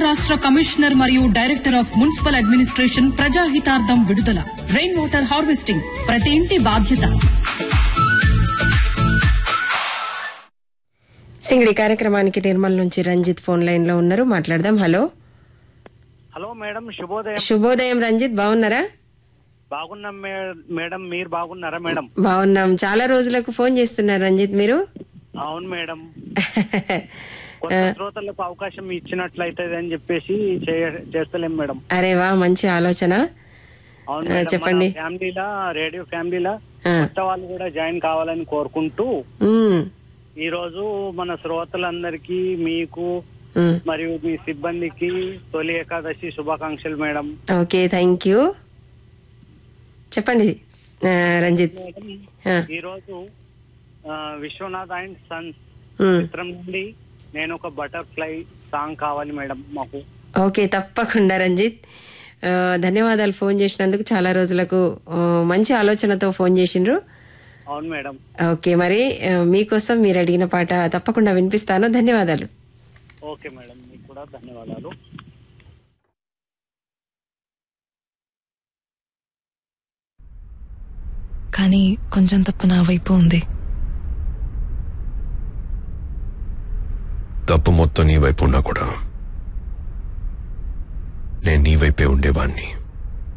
రాష్ట్ర కమిషనర్ మరియు director of municipal administration ప్రజాహితార్థం విడుదల రెయిన్ వాటర్ హార్వెస్టింగ్ ప్రతి ఇంటి బాధ్యత సింగిడి కార్యక్రమానికి నిర్మల్ నుంచి రంజిత్ ఫోన్ లైన్ లో ఉన్నారు మాట్లాడదాం హలో హలో మేడం శుభోదయం శుభోదయం రంజిత్ బాగున్నారా బాగున్నాం మే- మేడం మీరు బాగున్నారా మేడం బాగున్నాం చాలా రోజులకు ఫోన్ చేస్తున్నారు రంజిత్ మీరు అవును మేడం కొత్త శ్రోతలకు అవకాశం ఇచ్చినట్లయితే అని చెప్పేసి చేయ- చేస్తలేం మేడం అరే వా మంచి ఆలోచన అవును ఆ, మేడం, చెప్పండి. మన ఫ్యామిలీలా రేడియో ఫ్యామిలీలా ఆ. కొత్త వాళ్ళు కూడా జాయిన్ కావాలని కోరుకుంటూ ఉమ్, ఈ రోజు మన శ్రోతలందరికీ మీకు ఉమ్. మరియు మీ సిబ్బందికి తొలి ఏకాదశి శుభాకాంక్షలు మేడం ఓకే థ్యాంక్ యూ చెప్పండి ఆ, రంజిత్ మేడం ఆ, ఈ రోజు ఆ, విశ్వనాథ్ అండ్ సన్స్ ఉమ్. చిత్రం నుండి నేను ఒక బటర్ఫ్లై సాంగ్ కావాలి మేడం మాకు ఓకే తప్పకుండా రంజిత్ ఆ, ధన్యవాదాలు ఫోన్ చేసినందుకు చాలా రోజులకు ఆ, మంచి ఆలోచనతో ఫోన్ చేసిండ్రు అవును మేడం ఓకే మరి ఆ, మీకోసం మీరు అడిగిన పాట తప్పకుండా వినిపిస్తాను ధన్యవాదాలు ఓకే మేడం మీకు కూడా ధన్యవాదాలు కానీ కొంచెం తప్పు నా వైపు ఉంది తప్పు మొత్తం నీ వైపు ఉన్నా కూడా నేను నీ వైపే ఉండేవాణ్ణి